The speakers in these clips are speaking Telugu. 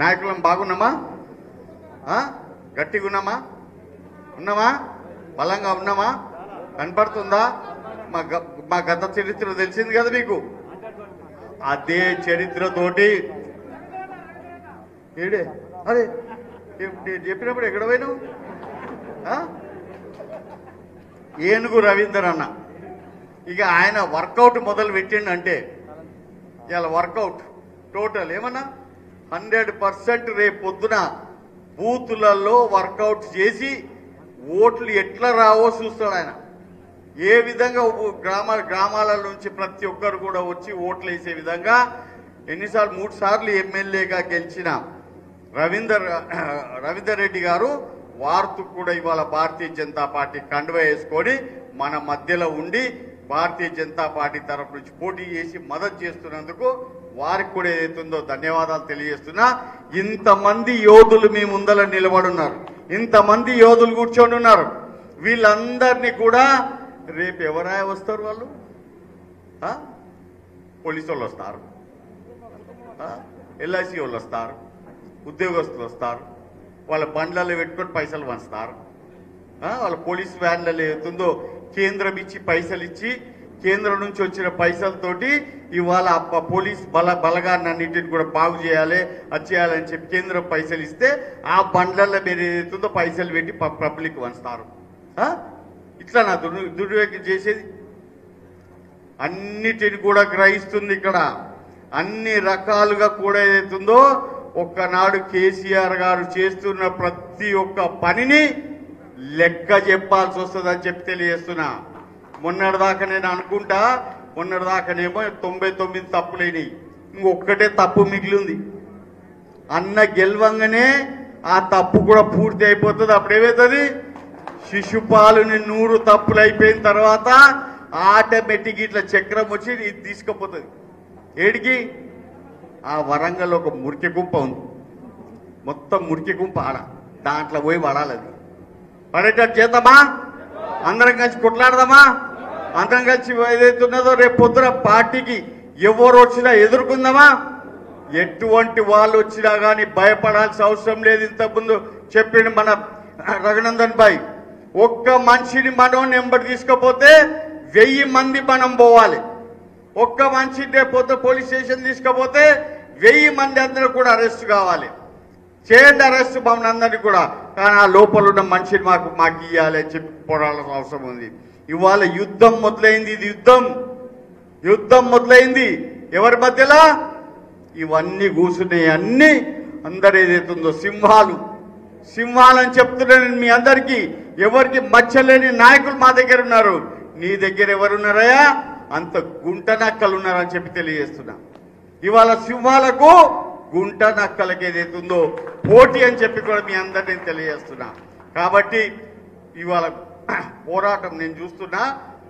నాయకులం బాగున్నామా ఆ? గట్టిగా ఉన్నామా ఉన్నామా బలంగా ఉన్నామా కనపడుతుందా మా గ- మా గత చరిత్ర తెలిసింది కదా మీకు అదే చరిత్రతోటి ఏడే అదే ఏ- నేను చెప్పినప్పుడు ఎక్కడ పోయినావు ఆ? ఏనుగు రవీందర్ అన్న ఇక ఆయన వర్కౌట్ మొదలు పెట్టిండంటే ఇవాళ వర్కౌట్ టోటల్ ఏమన్నా హండ్రెడ్ పర్సెంట్ రేపు పొద్దున బూతులలో వర్కౌట్ చేసి ఓట్లు ఎట్లా రావో చూస్తాడు ఆయన ఏ విధంగా ఊ- గ్రామాల గ్రామాల నుంచి ప్రతి ఒక్కరు కూడా వచ్చి ఓట్లు వేసే విధంగా ఎన్నిసార్లు మూడు సార్లు ఎమ్మెల్యేగా గెలిచిన రవీందర్ రవీందర్ రెడ్డి గారు వార్తకు కూడా ఇవాళ భారతీయ జనతా పార్టీ కండువ వేసుకొని మన మధ్యలో ఉండి భారతీయ జనతా పార్టీ తరఫు నుంచి పోటీ చేసి మద్దతు చేస్తున్నందుకు వారికి కూడా ఏదైతుందో ధన్యవాదాలు తెలియజేస్తున్నా ఇంతమంది యోధులు మీ ముందర నిలబడున్నారు ఇంతమంది యోధులు కూర్చొని ఉన్నారు వీళ్ళందరినీ కూడా రేపు ఎవరా వస్తారు వాళ్ళు ఆ? పోలీసు వాళ్ళు వస్తారు ఎల్ఐసి వాళ్ళు వస్తారు ఉద్యోగస్తులు వస్తారు వాళ్ళ బండ్లలో పెట్టుకొని పైసలు పంచుతారు ఆ, వాళ్ళ పోలీస్ వ్యాన్లలో ఏతుందో కేంద్రం ఇచ్చి పైసలు ఇచ్చి కేంద్రం నుంచి వచ్చిన పైసలతోటి ఇవాళ ఆ ప- పోలీస్ బల బలగాన్ని అన్నింటిని కూడా బాగు చేయాలి అది చేయాలని చెప్పి కేంద్రం పైసలు ఇస్తే ఆ బండ్లలో మీరు ఏదైతుందో పైసలు పెట్టి ప- పబ్లిక్ వంచుతారు ఆ? ఇట్లా నా దుర్ దుర్వినియోగం చేసేది అన్నిటిని కూడా గ్రహిస్తుంది ఇక్కడ అన్ని రకాలుగా కూడా ఏదైతుందో ఒక్కనాడు కేసీఆర్ గారు చేస్తున్న ప్రతి ఒక్క పనిని లెక్క చెప్పాల్సి వస్తుందని చెప్పి తెలియజేస్తున్నా మొన్నటిదాకా నేను అనుకుంటా మొన్నటిదాకానేమో తొంభై తొమ్మిది తప్పులేని ఇంకొక్కటే తప్పు మిగిలింది అన్న గెలవంగానే ఆ తప్పు కూడా పూర్తి అయిపోతుంది అప్పుడు ఏమవుతుంది శిశుపాలుని నూరు తప్పులు అయిపోయిన తర్వాత ఆటోమేటిక్ ఇట్లా చక్రం వచ్చి ఇది తీసుకుపోతుంది ఏడికి ఆ వరంగల్ ఒక మురికి గుంప ఉంది మొత్తం మురికి గుంప ఆడ దాంట్లో పోయి పడాలి అది పడేటట్టు చేద్దామా అందరం కలిసి కొట్లాడదామా అందరం కలిసి ఏదైతే ఉన్నదో రేపు పొద్దున పార్టీకి ఎవరు వచ్చినా ఎదుర్కొందామా ఎటువంటి వాళ్ళు వచ్చినా కానీ భయపడాల్సిన అవసరం లేదు ఇంతకుముందు చెప్పిండు మన రఘునందన్ భాయ్ ఒక్క మనిషిని మనం నెంబర్ తీసుకపోతే వెయ్యి మంది మనం పోవాలి ఒక్క మనిషి రేపు పొద్దున పోలీస్ స్టేషన్ తీసుకపోతే వెయ్యి మంది అందరూ కూడా అరెస్ట్ కావాలి చేయండి అరెస్ట్ మమ్మల్ని అందరినీ కూడా కానీ ఆ లోపల ఉన్న మనిషిని మాకు మాకు ఇవ్వాలి అని చెప్పి పోరాడాల్సిన అవసరం ఉంది ఇవాళ యుద్ధం మొదలైంది ఇది యుద్ధం యుద్ధం మొదలైంది ఎవరి మధ్యలో ఇవన్నీ కూర్చున్నాయి అన్ని అందరు ఏదైతుందో సింహాలు సింహాలని చెప్తున్నాను నేను మీ అందరికీ ఎవరికి మచ్చలేని నాయకులు మా దగ్గర ఉన్నారు నీ దగ్గర ఎవరున్నారయ్యా అంత గుంట నక్కలు ఉన్నారని చెప్పి తెలియజేస్తున్నా ఇవాళ సింహాలకు గుంట నక్కలకి ఏదైతుందో పోటీ అని చెప్పి కూడా మీ అందరినీ తెలియజేస్తున్నా కాబట్టి ఇవాళ పోరాటం నేను చూస్తున్నా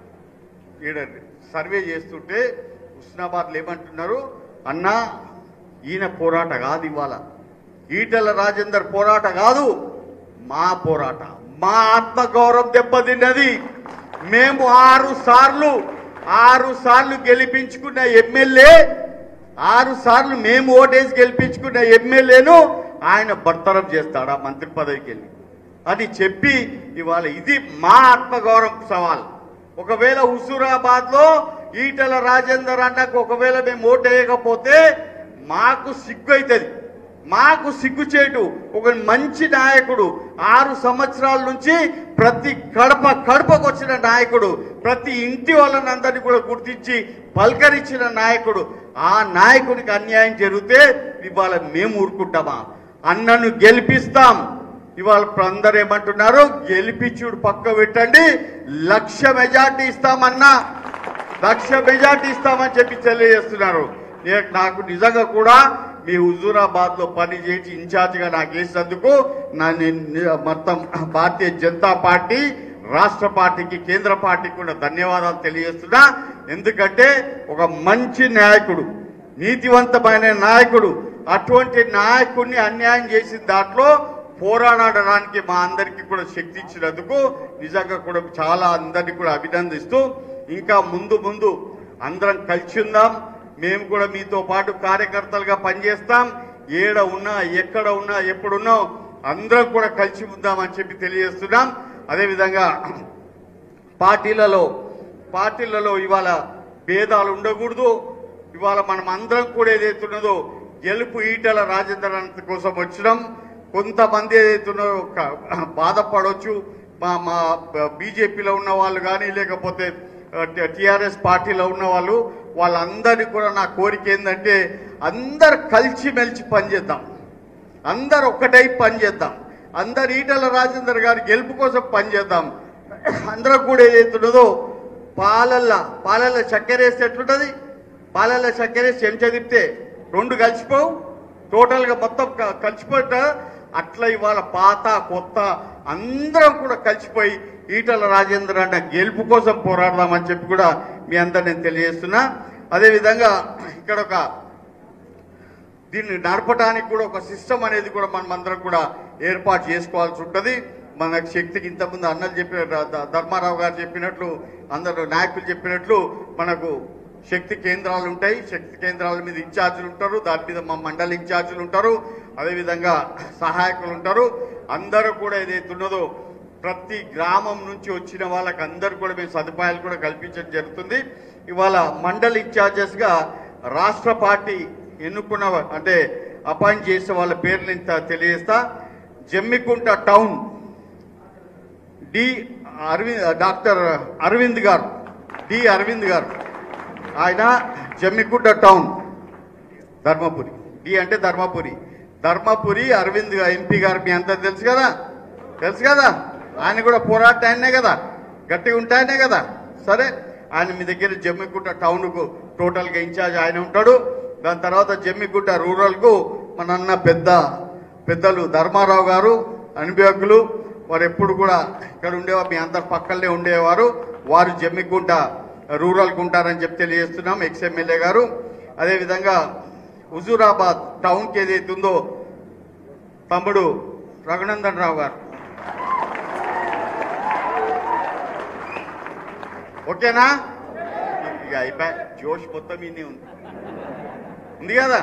ఈడ సర్వే చేస్తుంటే హుస్నాబాద్లో ఏమంటున్నారు అన్నా ఈయన పోరాట కాదు ఇవాళ ఈటల రాజేందర్ పోరాట కాదు మా పోరాట మా ఆత్మగౌరవం దెబ్బతిన్నది మేము ఆరు సార్లు ఆరు సార్లు గెలిపించుకున్న ఎమ్మెల్యే ఆరు సార్లు మేము ఓటేసి గెలిపించుకున్న ఎమ్మెల్యేను ఆయన బర్తరఫ్ చేస్తాడు ఆ మంత్రి పదవికి వెళ్ళి అని చెప్పి ఇవాళ ఇది మా ఆత్మగౌరవం సవాల్ ఒకవేళ హుజూరాబాద్ లో ఈటల రాజేందర్ అన్నకు ఒకవేళ మేము ఓటు వేయకపోతే మాకు సిగ్గు అవుతుంది మాకు సిగ్గుచేటు ఒక మంచి నాయకుడు ఆరు సంవత్సరాల నుంచి ప్రతి కడప కడపకు వచ్చిన నాయకుడు ప్రతి ఇంటి వాళ్ళనందరినీ కూడా గుర్తించి పలకరించిన నాయకుడు ఆ నాయకునికి అన్యాయం జరిగితే ఇవాళ మేము ఊరుకుంటామా అన్నను గెలిపిస్తాం ఇవాళ అందరు ఏమంటున్నారు గెలిపించుడు పక్క పెట్టండి లక్ష మెజార్టీ ఇస్తామన్నా లక్ష మెజార్టీ ఇస్తామని చెప్పి తెలియజేస్తున్నారు నే- నాకు నిజంగా కూడా మీ హుజూరాబాద్ లో పని చేసి ఇన్ఛార్జ్ గా నాకు వేసినందుకు నా నేను మొత్తం భారతీయ జనతా పార్టీ రాష్ట్ర పార్టీకి కేంద్ర పార్టీకి కూడా ధన్యవాదాలు తెలియజేస్తున్నా ఎందుకంటే ఒక మంచి నాయకుడు నీతివంతమైన నాయకుడు అటువంటి నాయకుడిని అన్యాయం చేసిన దాంట్లో పోరాడడానికి మా అందరికీ కూడా శక్తి ఇచ్చినందుకు నిజంగా కూడా చాలా అందరినీ కూడా అభినందిస్తూ ఇంకా ముందు ముందు అందరం కలిసి ఉందాం మేము కూడా మీతో పాటు కార్యకర్తలుగా పనిచేస్తాం ఏడ ఉన్నా ఎక్కడ ఉన్నా ఎప్పుడున్నా అందరం కూడా కలిసి ఉందామని చెప్పి తెలియజేస్తున్నాం అదేవిధంగా పార్టీలలో పార్టీలలో ఇవాళ భేదాలు ఉండకూడదు ఇవాళ మనం అందరం కూడా ఏదైతున్నదో గెలుపు ఈటల రాజేంద్ర అనంత్ కోసం వచ్చినాం కొంతమంది ఏదైతున్నారో క- బాధపడవచ్చు మా మా బీజేపీలో ఉన్న వాళ్ళు కానీ లేకపోతే టిఆర్ఎస్ పార్టీలో ఉన్న వాళ్ళు వాళ్ళందరినీ కూడా నా కోరిక ఏంటంటే అందరు కలిసిమెలిసి పనిచేద్దాం అందరు ఒక్కటై పనిచేద్దాం అందరు ఈటల రాజేందర్ గారి గెలుపు కోసం పనిచేద్దాం అందరం కూడా ఏదైతున్నదో పాలల్ల పాలల్ల చక్కెర వేస్తే ఎట్లుంటుంది పాలల్ల చక్కెర వేసి చెంచా తిప్పితే రెండు కలిసిపోవు టోటల్గా మొత్తం క- కలిసిపోట అట్లా ఇవాళ పాత కొత్త అందరం కూడా కలిసిపోయి ఈటల రాజేంద్ర అన్న గెలుపు కోసం పోరాడదామని చెప్పి కూడా మీ అందరు నేను తెలియజేస్తున్నా అదేవిధంగా ఇక్కడ ఒక దీన్ని నడపడానికి కూడా ఒక సిస్టమ్ అనేది కూడా మనం అందరం కూడా ఏర్పాటు చేసుకోవాల్సి ఉంటుంది మనకు శక్తికి ఇంతకుముందు అన్నలు చెప్పిన ద- ధర్మారావు గారు చెప్పినట్లు అందరు నాయకులు చెప్పినట్లు మనకు శక్తి కేంద్రాలు ఉంటాయి శక్తి కేంద్రాల మీద ఇన్ఛార్జీలు ఉంటారు దాని మీద మా మండలి ఇన్ఛార్జీలు ఉంటారు అదేవిధంగా సహాయకులు ఉంటారు అందరూ కూడా ఏదైతే ఉన్నదో ప్రతి గ్రామం నుంచి వచ్చిన వాళ్ళకి అందరు కూడా మేము సదుపాయాలు కూడా కల్పించడం జరుగుతుంది ఇవాళ మండల్ ఇన్ఛార్జెస్ గా రాష్ట్ర పార్టీ ఎన్నుకున్న వా- అంటే అపాయింట్ చేసే వాళ్ళ పేర్లు ఇంత తెలియజేస్తా Jammikunta town D Arvind doctor Arvind గారు డి అరవింద్ గారు ఆయన జమ్మికుంట టౌన్ ధర్మపురి డి అంటే ధర్మపురి ధర్మపురి అరవింద్ ఎంపీ గారు మీ అంతా తెలుసు కదా తెలుసు కదా ఆయన కూడా పోరాట ఆయనే కదా గట్టిగా ఉంటాయనే కదా సరే ఆయన మీ దగ్గర జమ్మిగుట్ట టౌన్కు టోటల్గా ఇన్ఛార్జ్ ఆయన ఉంటాడు దాని తర్వాత జమ్మిగుట్ట రూరల్కు మన అన్న పెద్ద పెద్దలు ధర్మారావు గారు అనుభవకులు వారు ఎప్పుడు కూడా ఇక్కడ ఉండేవారు మీ అందరు పక్కనే ఉండేవారు వారు జమ్మిగుంట రూరల్కి ఉంటారని చెప్పి తెలియజేస్తున్నాం ఎక్స్ ఎమ్మెల్యే గారు అదేవిధంగా హుజూరాబాద్ టౌన్కి ఏదైతే ఉందో తమ్ముడు రఘునందన్ రావు గారు ఓకేనా ఇక అయిపోయి జోష్ మొత్తం ఇన్ని ఉంది ఉంది కదా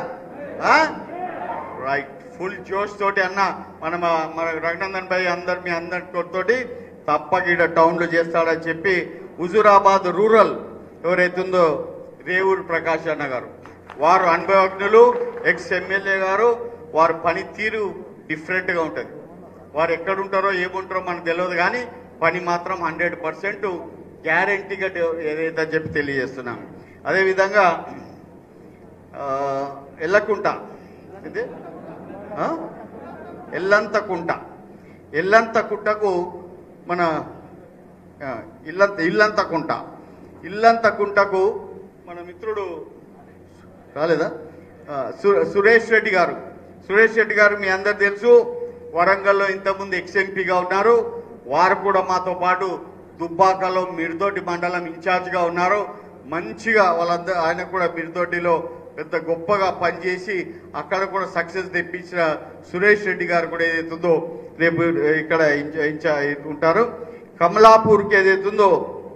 రైట్ ఫుల్ జోష్ తోటి అన్న మన మన రఘునందన్ భాయ్ అందరు మీ అందరి తోటి తప్పక ఈడ టౌన్లో చేస్తాడని చెప్పి హుజూరాబాద్ రూరల్ ఎవరైతుందో రేవూరు ప్రకాష్ అన్న గారు వారు అనుభవజ్ఞులు ఎక్స్ ఎమ్మెల్యే గారు వారి పనితీరు డిఫరెంట్గా ఉంటుంది వారు ఎక్కడుంటారో ఏముంటారో మనకు తెలియదు కానీ పని మాత్రం హండ్రెడ్ పర్సెంట్ గ్యారంటీగా ఏదైతే చెప్పి తెలియజేస్తున్నాం అదేవిధంగా ఆ, ఎల్లకుంట ఇది ఆ? ఎల్లంతకుంట ఎల్లంతకుంటకు మన ఆ, ఇల్లంత ఇల్లంతకుంట ఇల్లంతకుంటకు మన మిత్రుడు రాలేదా ఆ, సు- సురేష్ రెడ్డి గారు సురేష్ రెడ్డి గారు మీ అందరు తెలుసు వరంగల్లో ఇంతకుముందు ఎక్స్ఎంపీగా ఉన్నారు వారు కూడా మాతో పాటు దుబ్బాకలో మిర్దోటి మండలం ఇన్ఛార్జ్గా ఉన్నారు మంచిగా వాళ్ళందరూ ఆయన కూడా మిర్దోటిలో పెద్ద గొప్పగా పనిచేసి అక్కడ కూడా సక్సెస్ తెప్పించిన సురేష్ రెడ్డి గారు కూడా ఏదైతుందో రేపు ఇక్కడ ఇన్ఛా- ఇన్ఛా ఉంటారు కమలాపూర్కి ఏదైతుందో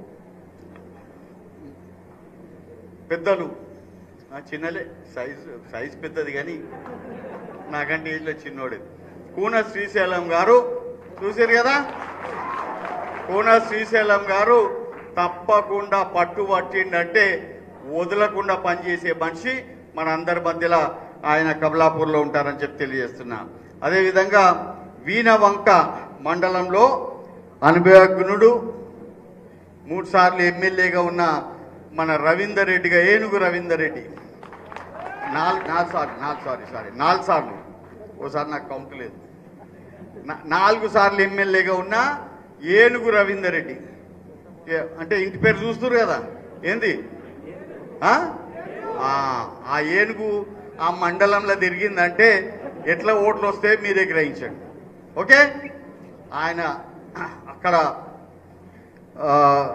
పెద్దలు ఆ చిన్నలే సైజు సైజ్ పెద్దది కానీ నాకంటే ఏజ్లో చిన్నోడే కూన శ్రీశైలం గారు చూసారు కదా కూన శ్రీశైలం గారు తప్పకుండా పట్టు పట్టిండంటే వదలకుండా పనిచేసే మనిషి మన అందరి మధ్యలో ఆయన కమలాపూర్లో ఉంటారని చెప్పి తెలియజేస్తున్నా అదేవిధంగా వీణవంక మండలంలో అనుభవజ్ఞుడు మూడు సార్లు ఎమ్మెల్యేగా ఉన్న మన రవీందర్ రెడ్డిగా ఏనుగు రవీందర్ రెడ్డి నాలుగు నాలుగు సార్లు నాలుగు సారీ సారీ నాలుగు సార్లు ఓసారి నాకు కౌంట్ లేదు నా- నాలుగు సార్లు ఎమ్మెల్యేగా ఉన్న ఏనుగు రవీందర్ రెడ్డి ఏ- అంటే ఇంటి పేరు చూస్తున్నారు కదా ఏంది ఆ? ఆ, ఆ ఏనుగు ఆ మండలంలో తిరిగిందంటే ఎట్లా ఓట్లు వస్తే మీరే గ్రహించండి ఓకే ఆయన అక్కడ ఆ,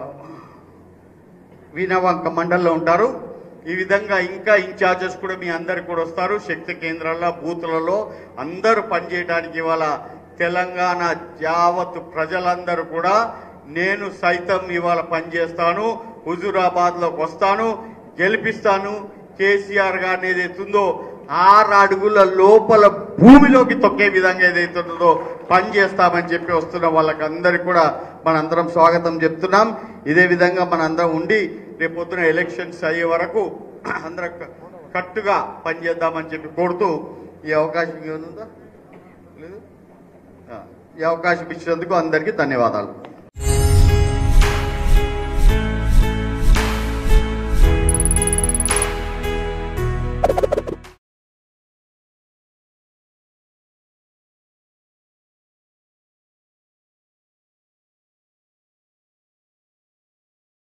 వీణవంక మండలంలో ఉంటారు ఈ విధంగా ఇంకా ఇన్ఛార్జెస్ కూడా మీ అందరికి కూడా వస్తారు శక్తి కేంద్రాల్లో బూతులలో అందరూ పనిచేయడానికి ఇవాళ తెలంగాణ యావత్ ప్రజలందరూ కూడా నేను సైతం ఇవాళ పనిచేస్తాను హుజూరాబాద్లోకి వస్తాను గెలిపిస్తాను కేసీఆర్ గారిని ఏదైతే ఉందో ఆరు అడుగుల లోపల భూమిలోకి తొక్కే విధంగా ఏదైతుందో పని చేస్తామని చెప్పి వస్తున్న వాళ్ళకందరికీ కూడా మనందరం స్వాగతం చెప్తున్నాం ఇదే విధంగా మనందరం ఉండి రేపొద్దున ఎలక్షన్స్ అయ్యే వరకు అందరం క- కట్టుగా పనిచేద్దామని చెప్పి కోరుతూ ఈ అవకాశం ఏమనుందా లేదు ఆ, ఈ అవకాశం ఇచ్చినందుకు అందరికీ ధన్యవాదాలు